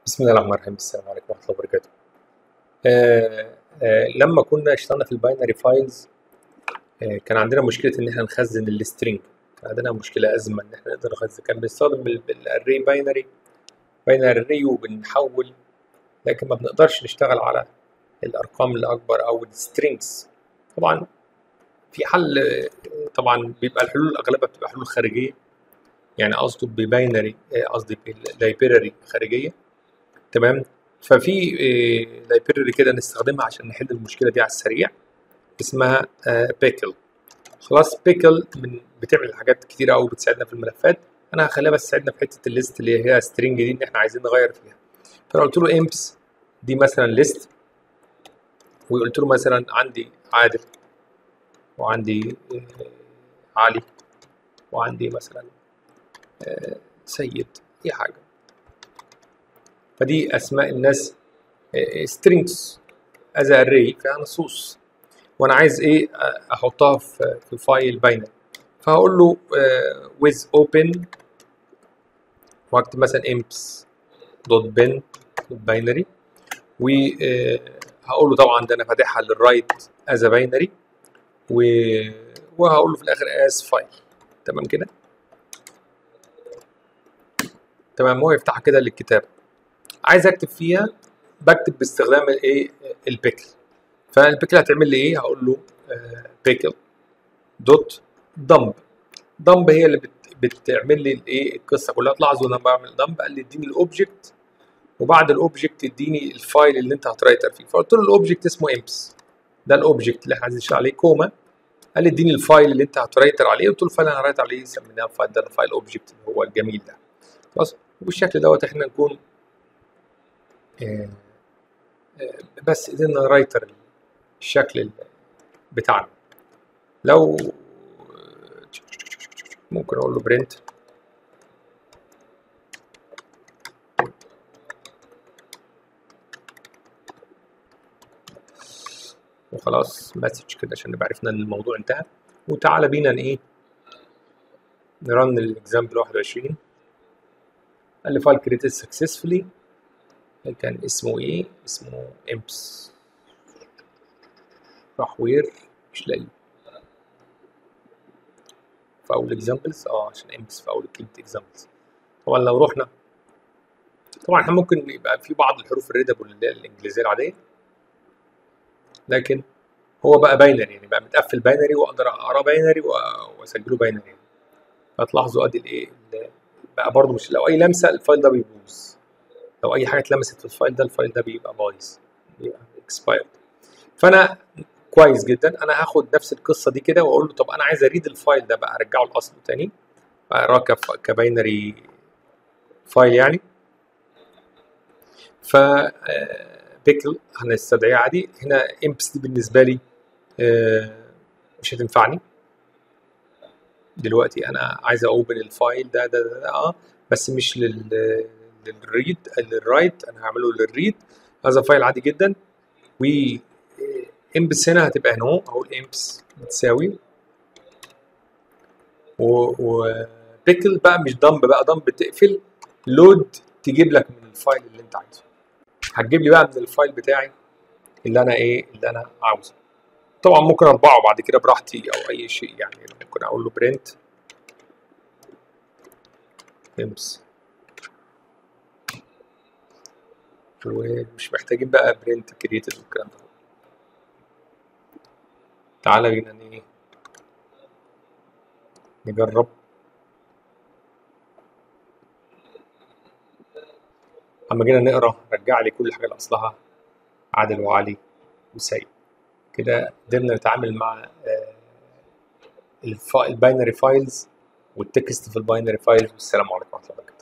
بسم الله الرحمن الرحيم السلام عليكم ورحمة الله وبركاته آه آه لما كنا اشتغلنا في الباينري فايلز آه كان عندنا مشكلة إن احنا نخزن السترينج كان عندنا مشكلة أزمة إن احنا نقدر نخزن كان بنستخدم الأري باينري باينري أري وبنحول لكن ما بنقدرش نشتغل على الأرقام الأكبر أو السترينجز طبعا في حل آه، طبعا بيبقى الحلول أغلبها بتبقى حلول خارجية يعني قصده بباينري آه، قصدي بلايبراري خارجية تمام ففي لايبرري كده نستخدمها عشان نحل المشكله دي على السريع اسمها بيكل خلاص بيكل من بتعمل حاجات كتيره قوي بتساعدنا في الملفات انا هخليها بس تساعدنا في حته الليست اللي هي سترينج دي ان احنا عايزين نغير فيها فانا قلت له امبس دي مثلا ليست وقلت له مثلا عندي عادل وعندي آه، علي وعندي مثلا آه، سيد اي حاجه فدي اسماء الناس سترينجز از اري فيها نصوص وانا عايز ايه آه، احطها في في فايل باينري فهقول له with open واكتب مثلا imps دوت bin باينري وهقول له طبعا ده انا فاتحها للرايت از باينري وهقول له في الاخر as فايل تمام كده تمام هو يفتحها كده للكتابه عايز اكتب فيها بكتب باستخدام الايه البيكل فالبيكل هتعمل لي ايه هقول له بيكل دوت دمب دمب هي اللي بت بتعمل لي الايه القصه كلها تلاحظوا لما بعمل دمب قال لي اديني الاوبجكت وبعد الاوبجكت اديني الفايل اللي انت هترايتر فيه فقلت له الاوبجكت اسمه امبس ده الاوبجكت اللي احنا عايزين نشتغل عليه كوما قال لي اديني الفايل اللي انت هترايتر عليه قلت له الفايل اللي انا هرايتر عليه سميناه فايل ده الفايل اوبجكت اللي هو الجميل ده خلاص وبالشكل دوت احنا نكون آه، آه، بس قدرنا نرايتر الشكل بتاعنا لو ممكن اقول له برنت وخلاص مسج كده عشان نبقى عرفنا ان الموضوع انتهى وتعالى بينا ن- ايه نرن الاكزامبل 21 قال لي فايل كريتد سكسسفولي كان اسمه ايه اسمه امبس راح وير مش لاقيه في اول اكزامبلز اه عشان امبس في اول كلمه اكزامبلز طبعا لو رحنا طبعا احنا ممكن يبقى في بعض الحروف الريدابل اللي هي الانجليزيه العاديه لكن هو بقى باينري يعني بقى متقفل باينري واقدر اقراه باينري و- واسجله باينري فتلاحظوا ادي الايه ال- بقى برضو مش لو اي لمسه الفايل ده بيبوظ لو اي حاجه اتلمست في الفايل ده الفايل ده بيبقى بايظ بيبقى اكسبايرد فانا كويس جدا انا هاخد نفس القصه دي كده واقول له طب انا عايز اريد الفايل ده بقى ارجعه لاصله تاني اقراه كف- كباينري فايل يعني ف بيكل هنستدعيه عادي هنا امبس دي بالنسبه لي آه، مش هتنفعني دلوقتي انا عايز اوبن الفايل ده ده ده, ده اه بس مش لل للريد للرايت انا هعمله للريد هذا فايل عادي جدا و امبس هنا هتبقى هنا اهو اقول امبس بتساوي و, و بيكل بقى مش دمب بقى دمب تقفل لود تجيب لك من الفايل اللي انت عايزه هتجيب لي بقى من الفايل بتاعي اللي انا ايه اللي انا عاوزه طبعا ممكن اطبعه بعد كده براحتي او اي شيء يعني ممكن اقول له برنت امس ومش محتاجين بقى برنت كريتد والكلام ده تعالى بينا ن- نجرب اما جينا نقرا رجع لي كل حاجه لاصلها عادل وعلي وسيد كده قدرنا نتعامل مع آه، الفا- الباينري فايلز والتكست في الباينري فايلز والسلام عليكم ورحمه الله وبركاته